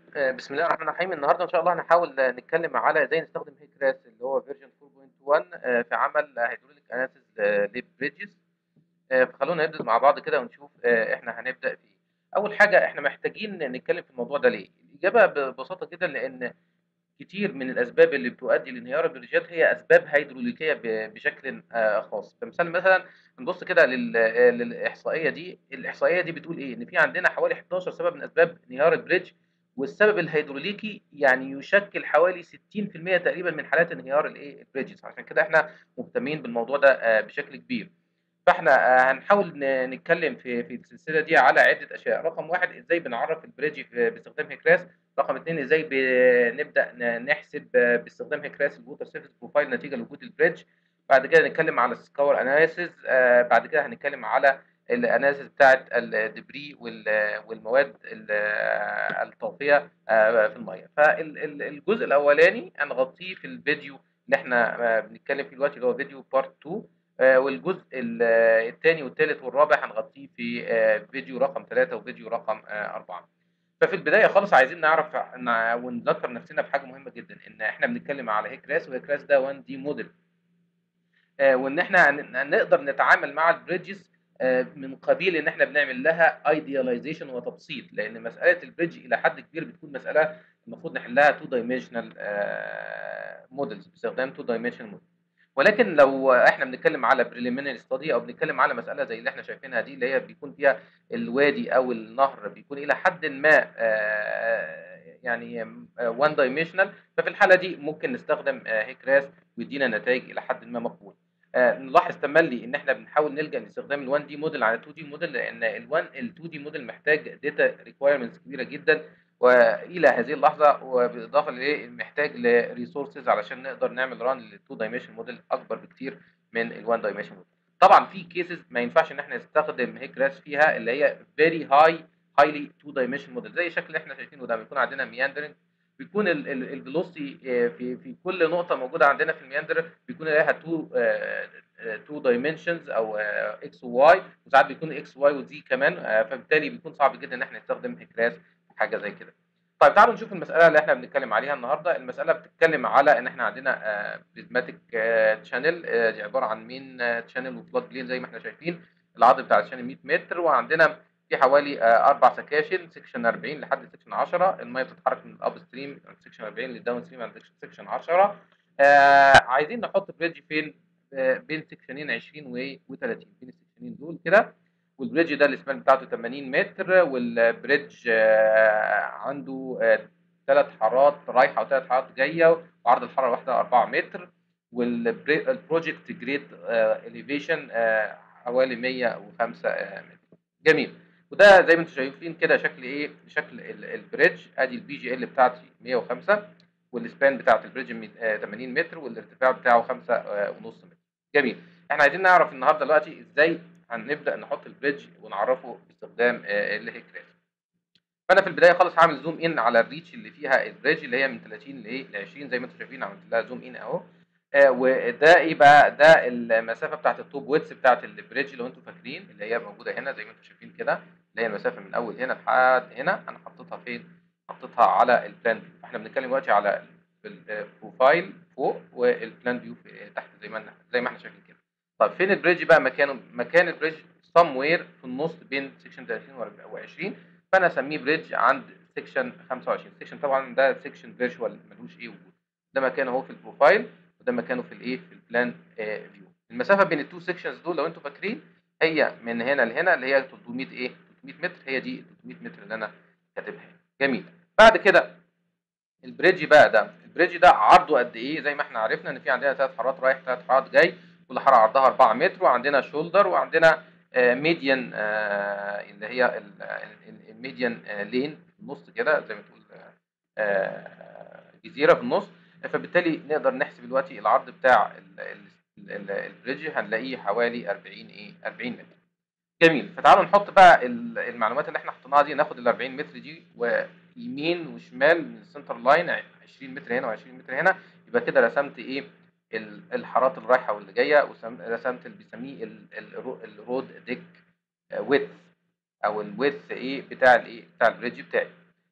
آآ بسم الله الرحمن الرحيم، النهارده إن شاء الله هنحاول نتكلم على إزاي نستخدم HCRAS اللي هو version 4.1 آآ في عمل hydraulic analysis للbridges آآ فخلونا نبدأ مع بعض كده ونشوف آآ إحنا هنبدأ في إيه. أول حاجة إحنا محتاجين نتكلم في الموضوع ده ليه؟ الإجابة ببساطة جدًا لإن كتير من الأسباب اللي بتؤدي لانهيار البريدجات هي أسباب هيدروليكية ب بشكل آآ خاص، كمثال مثلًا نبُص كده لل آآ للإحصائية دي، الإحصائية دي بتقول إيه؟ إن في عندنا حوالي 11 سبب من أسباب انهيار البريدج والسبب الهيدروليكي يعني يشكل حوالي 60% تقريبًا من حالات انهيار الإيه البريدجز، عشان كده إحنا مهتمين بالموضوع ده آآ بشكل كبير. فإحنا آآ هنحاول ن نتكلم في في السلسلة دي على عدة أشياء، رقم 1 إزاي بنعرّف البريدج ف باستخدام HCRAS، رقم 2 إزاي بنبدأ ن نحسب باستخدام HCRAS الwater surface profile نتيجة لوجود البريدج، بعد كده نتكلم على الscour analysis آآ بعد كده هنتكلم على الanalysis بتاعة الdebris وال والمواد ال الطافية آآ في المَيّة. فال ال الجزء الأولاني هنغطيه في الفيديو اللي إحنا بنتكلم فيه دلوقتي اللي هو فيديو part 2 آآ والجزء ال التاني والتالت والرابع هنغطيه في آآ فيديو رقم 3 وفيديو رقم آآ 4. ففي البداية خالص عايزين نعرف ن ونذكّر نفسنا بحاجة مهمة جدًا، إن إحنا بنتكلم على HCRAS وHCRAS ده 1D model. آآ وإن إحنا هن نقدر نتعامل مع البريدجز آآ من قبيل إن إحنا بنعمل لها idealization وتبسيط، لإن مسألة البريدج إلى حد كبير بتكون مسألة المفروض نحلها two dimensional آآ models باستخدام two dimensional model. ولكن لو إحنا بنتكلم على preliminary study أو بنتكلم على مسألة زي اللي إحنا شايفينها دي، اللي هي بيكون فيها الوادي أو النهر بيكون إلى حدٍ ما آآ يعني one dimensional ففي الحالة دي ممكن نستخدم آآ HCRAS ويدينا نتايج إلى حدٍ ما مقبولة. آآ نلاحظ تملي إن إحنا بنحاول نلجأ لاستخدام الone D model على الtwo D model لإن الone الtwo D model محتاج data requirements كبيرة جدًا، وإلى هذه اللحظة وبالإضافة لإيه محتاج لresources علشان نقدر نعمل run للtwo dimension model أكبر بكتير من الone dimension model. طبعًا في cases ما ينفعش إن إحنا نستخدم HCRAS فيها اللي هي very high highly two dimension model زي الشكل اللي إحنا شايفينه ده، بيكون عندنا meandering بيكون ال ال الvelocity آآ في في كل نقطة موجودة عندنا في المeander بيكون لها two آآ two dimensions أو X وY وساعات بيكون X وY وZ كمان آآ فبالتالي بيكون صعب جدًا إن إحنا نستخدم HCRAS في حاجة زي كده. طيب تعالوا نشوف المسألة اللي إحنا بنتكلم عليها النهارده، المسألة بتتكلم على إن إحنا عندنا آآ prismatic channel آآ دي عبارة عن main channel وflood plane زي ما إحنا شايفين، العرض بتاع الchannel 100 متر وعندنا في حوالي آآ 4 سكاشن section 40 لحد section 10 المَيّة بتتحرك من الupstream عند section 40 للdownstream عند section 10 آآ عايزين نحط bridge فين آآ بين سكشنين 20 و و30 بين السكشنين دول كده، والbridge ده الspan بتاعته 80 متر والbridge عنده آآ 3 حارات رايحة و3 حارات جاية وعرض الحارة الواحدة 4 متر والبر الproject grade آآ elevation آآ حوالي 105 آآ متر. جميل. وده زي ما أنتم شايفين كده شكل إيه، شكل ال الbridge أدي الBGL بتاعتي 105 والspan بتاعة الbridge مت آآ 80 متر والارتفاع بتاعه 5 آآ ونُص متر. جميل. إحنا عايزين نعرف النهارده دلوقتي إزاي هنبدأ نحط الbridge ونعرّفه باستخدام آآ الHCRAS. فأنا في البداية خالص هاعمل zoom in على الreach اللي فيها الbridge اللي هي من 30 لإيه ل20 زي ما أنتم شايفين عملت لها zoom in أهو. آآ وده إيه بقى، ده المسافة بتاعة الtop width بتاعة الbridge لو أنتم فاكرين اللي هي موجودة هنا زي ما أنتم شايفين كده، اللي هي المسافة من أول هنا لحد هنا، أنا حطيتها فين، حطيتها على الplan view. إحنا بنتكلم دلوقتي على الprofile فوق والplan view في تحت زي ما إحنا زي ما إحنا شايفين كده. طب فين الbridge بقى مكانه؟ مكان الbridge somewhere في النُص بين section 30 وأرب و20 فأنا هاسميه bridge عند section 25 section طبعًا ده section virtual ما لوش إيه وجود. ده مكانه أهو في الprofile وده مكانه في الإيه، في الplan آآ view. المسافة بين الtwo sections دول لو أنتم فاكرين هي من هنا لهنا اللي هي 300 إيه، 300 متر هي دي ال300 متر اللي أنا كاتبها هنا. جميل. بعد كده الbridge بقى ده، الbridge ده عرضه قد إيه؟ زي ما إحنا عرفنا إن في عندنا 3 حارات رايح 3 حارات جاي، كل حارة عرضها 4 متر وعندنا shoulder وعندنا آآ median آآ اللي هي ال ال الmedian lane في النُص كده زي ما تقول آآ جزيرة في النُص، فبالتالي نقدر نحسب دلوقتي العرض بتاع ال ال ال الbridge هنلاقيه حوالي 40 إيه، 40 متر. جميل. فتعالوا نحط بقى ال المعلومات اللي إحنا حطيناها دي ناخد ال40 متر دي ويمين وشمال من الcenter line 20 متر هنا و20 متر هنا، يبقى كده رسمت إيه، ال الحارات اللي رايحة واللي جاية وسم رسمت اللي بيسميه ال الرو الroad deck width أو الwidth إيه، بتاع الإيه، بتاع الbridge بتاعي.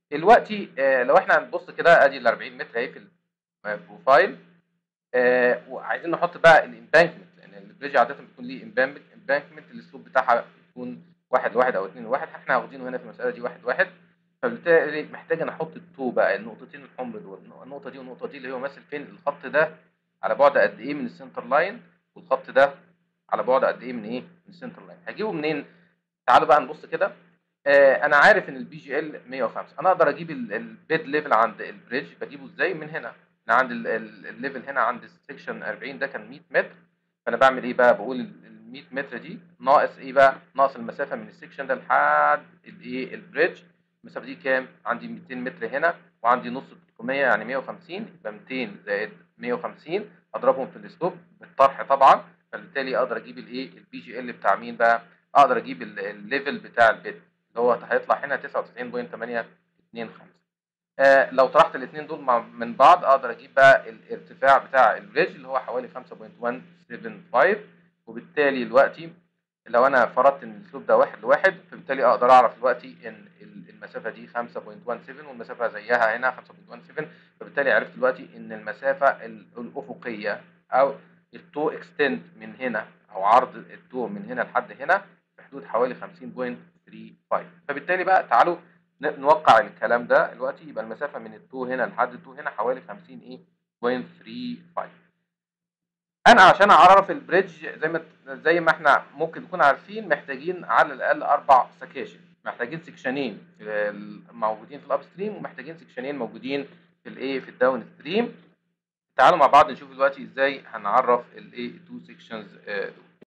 دلوقتي آه، لو احنا هنبص كده ادي ال 40 متر اهي في البروفايل آه، وعايزين نحط بقى الامبانكمنت لان البريدج عاده بيكون ليه امبانكمنت الاسلوب بتاعها بيكون واحد لواحد او اتنين لواحد احنا واخدينه هنا في المساله دي واحد لواحد فبالتالي محتاج انا احط التو بقى النقطتين الحمر دول النقطه دي والنقطه دي اللي هو ماسك فين الخط ده على بعد قد ايه من السنتر لاين والخط ده على بعد قد ايه من ايه من السنتر لاين هجيبه منين تعالوا بقى نبص كده آه انا عارف ان البي جي ال 105 انا اقدر اجيب البيد ليفل عند البريدج بجيبه ازاي من هنا انا عند الليفل هنا عند السكشن 40 ده كان 100 متر فانا بعمل ايه بقى بقول ال 100 متر دي ناقص ايه بقى ناقص المسافه من السكشن ده لحد الايه البريدج المسافه دي كام عندي 200 متر هنا وعندي نص 300 يعني 150 يبقى 200 زائد 150 اضربهم في الاسلوب بالطرح طبعا فبالتالي اقدر اجيب الايه البي جي ال بتاع مين بقى اقدر اجيب الليفل بتاع البيت اللي هو هيطلع هنا 99.825 آه لو طرحت الاثنين دول مع من بعض اقدر اجيب بقى الارتفاع بتاع الريج اللي هو حوالي 5.175 وبالتالي دلوقتي لو انا فرضت ان الاسلوب ده واحد لواحد فبالتالي اقدر اعرف دلوقتي ان المسافه دي 5.17 والمسافه زيها هنا 5.17 فبالتالي عرفت دلوقتي ان المسافه الافقيه او التو اكستند من هنا او عرض التو من هنا لحد هنا في حدود حوالي 50.35 فبالتالي بقى تعالوا نوقع الكلام ده دلوقتي يبقى المسافه من التو هنا لحد التو هنا حوالي 50 ايه 0.35 انا عشان اعرف البريدج زي ما زي ما احنا ممكن نكون عارفين محتاجين على الاقل اربع سكاشن محتاجين سكشنين موجودين في الاب ستريم ومحتاجين سكشنين موجودين في الايه في الداون ستريم تعالوا مع بعض نشوف دلوقتي ازاي هنعرف الايه التو سيكشنز دول